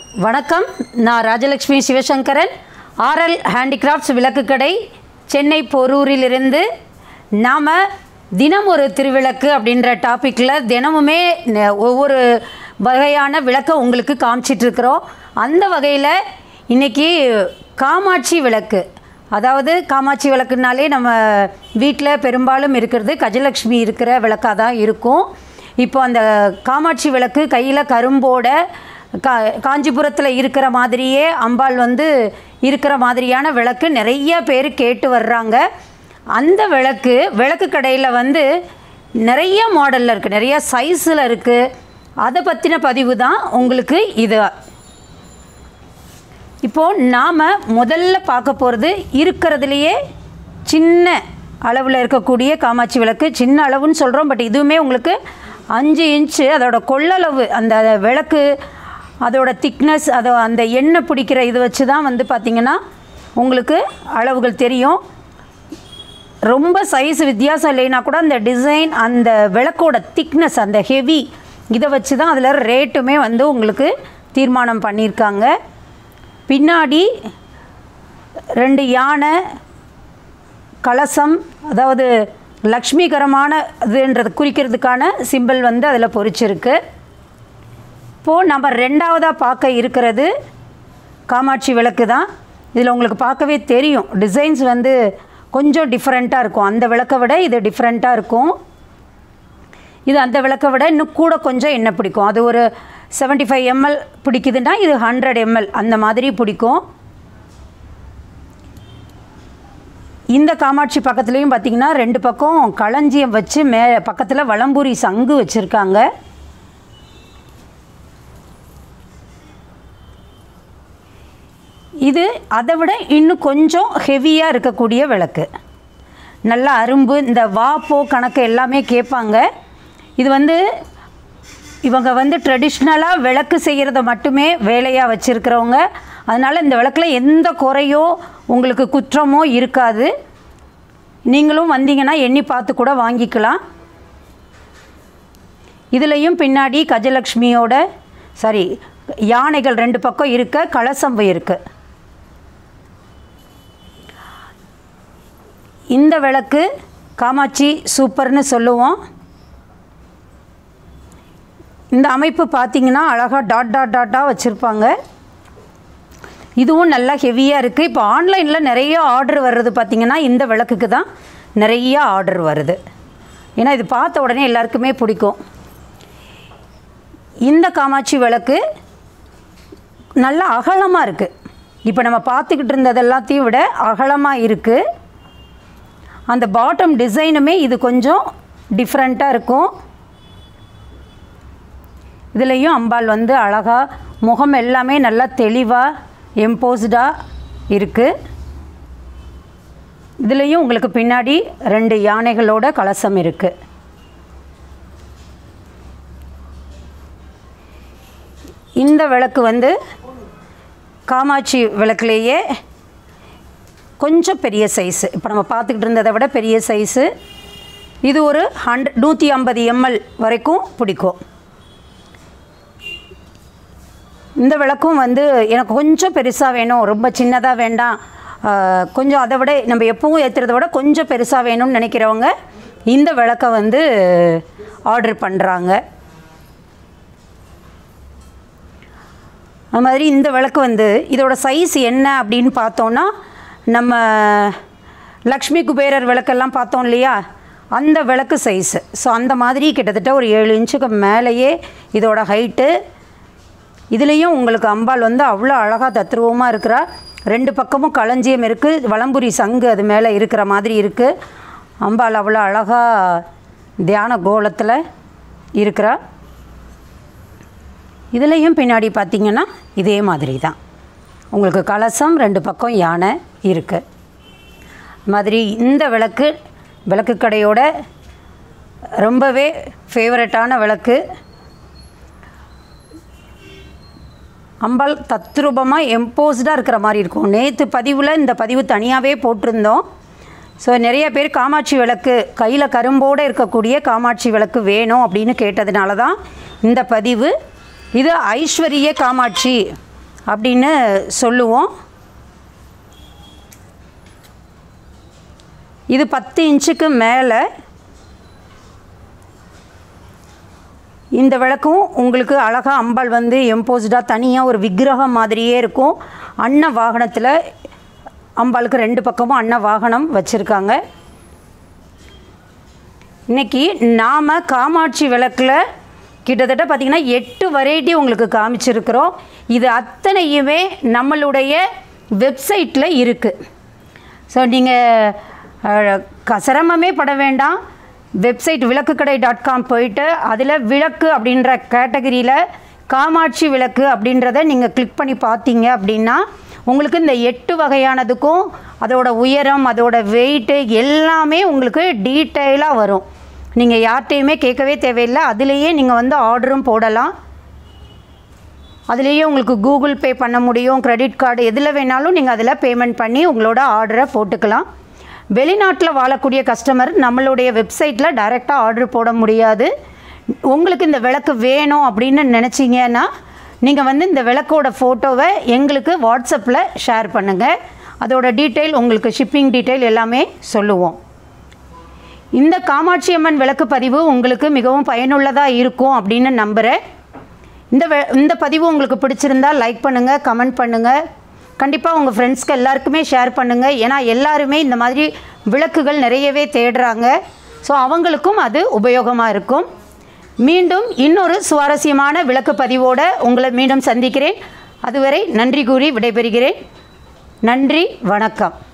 வணக்கம் நான் Rajalakshmi Sivasankaran RL handicrafts விளக்குக்கடை சென்னை போரூரிலிருந்து நாம் தினம் ஒரு திருவிளக்கு அப்படின்ற டாப்பிக்கில் தினமுமே ந- ஒவ்வொரு வகையான விளக்கை உங்களுக்கு காமிச்சிட்ருக்குறோம் அந்த வகையில் இன்றைக்கி காமாட்சி விளக்கு அதாவது காமாட்சி விளக்குனாலே நம்ம வீட்டில் பெரும்பாலும் இருக்கிறது கஜலக்ஷ்மி இருக்கிற விளக்காக தான் இருக்கும் இப்போ அந்த காமாட்சி விளக்கு கையில் கரும்போட கா காஞ்சிபுரத்தில் இருக்கிற மாதிரியே அம்பாள் வந்து இருக்கிற மாதிரியான விளக்கு நிறைய பேர் கேட்டு வர்றாங்க அந்த விளக்கு விளக்கு கடையில் வந்து நிறைய மாடலில் இருக்குது நிறைய சைஸில் இருக்குது அதை பற்றின பதிவு தான் உங்களுக்கு இது இப்போது நாம் முதல்ல பார்க்க போகிறது இருக்கிறதுலையே சின்ன அளவில் இருக்கக்கூடிய காமாட்சி விளக்கு சின்ன அளவுன்னு சொல்கிறோம் பட் இதுவுமே உங்களுக்கு அஞ்சு இன்ச்சு அதோட கொள்ளளவு அந்த விளக்கு அதோட திக்னஸ் அதோ அந்த எண்ணெய் பிடிக்கிற இது வச்சு தான் வந்து பார்த்திங்கன்னா உங்களுக்கு அளவுகள் தெரியும் ரொம்ப சைஸ் வித்தியாசம் இல்லைனா கூட அந்த டிசைன் அந்த விளக்கோட திக்னஸ் அந்த ஹெவி இதை வச்சு தான் அதில் ரேட்டுமே வந்து உங்களுக்கு தீர்மானம் பண்ணியிருக்காங்க பின்னாடி ரெண்டு யானை கலசம் அதாவது லக்ஷ்மிகரமான இதுன்றது குறிக்கிறதுக்கான சிம்பிள் வந்து அதில் பொறிச்சிருக்கு இப்போது நம்ம ரெண்டாவதாக பார்க்க இருக்கிறது காமாட்சி விளக்கு தான் இதில் உங்களுக்கு பார்க்கவே தெரியும் டிசைன்ஸ் வந்து கொஞ்சம் டிஃப்ரெண்ட்டாக இருக்கும் அந்த விளக்கை விட இது டிஃப்ரெண்ட்டாக இருக்கும் இது அந்த விளக்கை விட இன்னும் கூட கொஞ்சம் எண்ணெய் பிடிக்கும் அது ஒரு 75 ஃபைவ் எம்எல் பிடிக்குதுன்னா இது ஹண்ட்ரட் எம்எல் அந்த மாதிரி பிடிக்கும் இந்த காமாட்சி பக்கத்துலேயும் பார்த்தீங்கன்னா ரெண்டு பக்கம் களஞ்சியம் வச்சு மே பக்கத்தில் வளம்பூரி சங்கு வச்சுருக்காங்க இது அதை விட இன்னும் கொஞ்சம் ஹெவியாக இருக்கக்கூடிய விளக்கு நல்ல அரும்பு இந்த வாப்போ கணக்கு எல்லாமே கேட்பாங்க இது வந்து இவங்க வந்து ட்ரெடிஷ்னலாக விளக்கு செய்கிறத மட்டுமே வேலையாக வச்சுருக்கிறவங்க அதனால் இந்த விளக்கில் எந்த குறையோ உங்களுக்கு குற்றமோ இருக்காது நீங்களும் வந்தீங்கன்னா எண்ணி பார்த்து கூட வாங்கிக்கலாம் இதுலேயும் பின்னாடி கஜலக்ஷ்மியோட சாரி யானைகள் ரெண்டு பக்கம் இருக்க கலசம் இருக்கு இந்த விளக்கு காமாட்சி சூப்பர்னு சொல்லுவோம் இந்த அமைப்பு பார்த்தீங்கன்னா அழகாக டாட் டாட் டாட்டாக வச்சுருப்பாங்க இதுவும் நல்லா ஹெவியாக இருக்குது இப்போ ஆன்லைனில் நிறைய ஆர்டர் வர்றது பார்த்திங்கன்னா இந்த விளக்குக்கு தான் நிறைய ஆர்டர் வருது ஏன்னா இது பார்த்த உடனே எல்லாருக்குமே பிடிக்கும் இந்த காமாட்சி விளக்கு நல்லா அகலமாக இருக்குது இப்போ நம்ம பார்த்துக்கிட்டு இருந்தது எல்லாத்தையும் விட அகலமாக இருக்குது அந்த பாட்டம் டிசைனுமே இது கொஞ்சம் டிஃப்ரெண்ட்டாக இருக்கும் இதுலேயும் அம்பாள் வந்து அழகாக முகம் எல்லாமே நல்லா தெளிவாக எம்போஸ்டாக இருக்குது இதுலேயும் உங்களுக்கு பின்னாடி ரெண்டு யானைகளோட கலசம் இருக்குது இந்த விளக்கு வந்து காமாட்சி விளக்குலேயே கொஞ்சம் பெரிய சைஸு இப்போ நம்ம பார்த்துக்கிட்டு இருந்ததை விட பெரிய சைஸு இது ஒரு ஹண்ட்ரட் நூற்றி ஐம்பது எம்எல் வரைக்கும் பிடிக்கும் இந்த விளக்கும் வந்து எனக்கு கொஞ்சம் பெருசாக வேணும் ரொம்ப சின்னதாக வேண்டாம் ஆஹ், கொஞ்சம் அதை விட நம்ம எப்பவும் ஏற்றுறத விட கொஞ்சம் பெருசாக வேணும்னு நினைக்கிறவங்க இந்த விளக்கை வந்து ஆர்டர் பண்ணுறாங்க அது மாதிரி இந்த விளக்கு வந்து இதோட சைஸ் என்ன அப்படின்னு பார்த்தோன்னா நம்ம லக்ஷ்மி குபேரர் விளக்கெல்லாம் பார்த்தோம் இல்லையா அந்த விளக்கு சைஸு ஸோ அந்த மாதிரி கிட்டத்தட்ட ஒரு ஏழு இன்ச்சுக்கு மேலேயே இதோட ஹைட்டு இதுலேயும் உங்களுக்கு அம்பாள் வந்து அவ்வளோ அழகாக தத்ரூபமாக இருக்கிறா ரெண்டு பக்கமும் களஞ்சியம் இருக்குது வலம்புரி சங்கு அது மேலே இருக்கிற மாதிரி இருக்குது அம்பாள் அவ்வளோ அழகாக தியான கோலத்தில் இருக்கிறா இதுலேயும் பின்னாடி பார்த்தீங்கன்னா இதே மாதிரி தான் உங்களுக்கு கலசம் ரெண்டு பக்கம் யானை இருக்குது மாதிரி இந்த விளக்கு விளக்கு கடையோட ரொம்பவே ஃபேவரட்டான விளக்கு அம்பாள் தத்ரூபமாக எம்போஸ்டாக இருக்கிற மாதிரி இருக்கும் நேற்று பதிவில் இந்த பதிவு தனியாகவே போட்டிருந்தோம் ஸோ நிறைய பேர் காமாட்சி விளக்கு கையில் கரும்போடு இருக்கக்கூடிய காமாட்சி விளக்கு வேணும் அப்படின்னு கேட்டதுனால தான் இந்த பதிவு இது ஐஸ்வரிய காமாட்சி அப்படின்னு சொல்லுவோம் இது பத்து இன்ச்சுக்கு மேலே இந்த விளக்கும் உங்களுக்கு அழகாக அம்பாள் வந்து எம்போஸ்டாக தனியாக ஒரு விக்கிரகம் மாதிரியே இருக்கும் அன்ன வாகனத்தில் அம்பாளுக்கு ரெண்டு பக்கமும் அன்ன வாகனம் வச்சுருக்காங்க இன்னைக்கு நாம் காமாட்சி விளக்கில் கிட்டத்தட்ட பார்த்திங்கன்னா எட்டு வெரைட்டி உங்களுக்கு காமிச்சிருக்கிறோம் இது அத்தனையுமே நம்மளுடைய வெப்சைட்டில் இருக்குது ஸோ நீங்கள் சிரமமே பட வேண்டாம் வெப்சைட் விளக்குக்கடை டாட் காம் போயிட்டு அதில் விளக்கு அப்படின்ற கேட்டகரியில் காமாட்சி விளக்கு அப்படின்றத நீங்கள் கிளிக் பண்ணி பார்த்தீங்க அப்படின்னா உங்களுக்கு இந்த எட்டு வகையானதுக்கும் அதோட உயரம் அதோட வெயிட்டு எல்லாமே உங்களுக்கு டீட்டெயிலாக வரும் நீங்கள் யார்கிட்டையுமே கேட்கவே தேவையில்லை அதுலேயே நீங்கள் வந்து ஆர்டரும் போடலாம் அதுலேயே உங்களுக்கு கூகுள் பே பண்ண முடியும் கிரெடிட் கார்டு எதில் வேணாலும் நீங்கள் அதில் பேமெண்ட் பண்ணி உங்களோட ஆர்டரை போட்டுக்கலாம் வெளிநாட்டில் வாழக்கூடிய கஸ்டமர் நம்மளுடைய வெப்சைட்டில் டைரெக்டாக ஆர்டர் போட முடியாது உங்களுக்கு இந்த விளக்கு வேணும் அப்படின்னு நினச்சிங்கன்னா நீங்கள் வந்து இந்த விளக்கோட ஃபோட்டோவை எங்களுக்கு வாட்ஸ்அப்பில் ஷேர் பண்ணுங்கள் அதோட டீட்டெயில் உங்களுக்கு ஷிப்பிங் டீட்டெயில் எல்லாமே சொல்லுவோம் இந்த காமாட்சி அம்மன் விளக்கு பதிவு உங்களுக்கு மிகவும் பயனுள்ளதாக இருக்கும் அப்படின்னு நம்புகிறேன் இந்த வெ இந்த பதிவு உங்களுக்கு பிடிச்சிருந்தா லைக் பண்ணுங்கள் கமெண்ட் பண்ணுங்கள் கண்டிப்பாக உங்கள் ஃப்ரெண்ட்ஸ்க்கு எல்லாருக்குமே ஷேர் பண்ணுங்கள் ஏன்னா எல்லாருமே இந்த மாதிரி விளக்குகள் நிறையவே தேடுறாங்க ஸோ அவங்களுக்கும் அது உபயோகமாக இருக்கும் மீண்டும் இன்னொரு சுவாரஸ்யமான விளக்கு பதிவோடு உங்களை மீண்டும் சந்திக்கிறேன் அதுவரை நன்றி கூறி விடைபெறுகிறேன் நன்றி வணக்கம்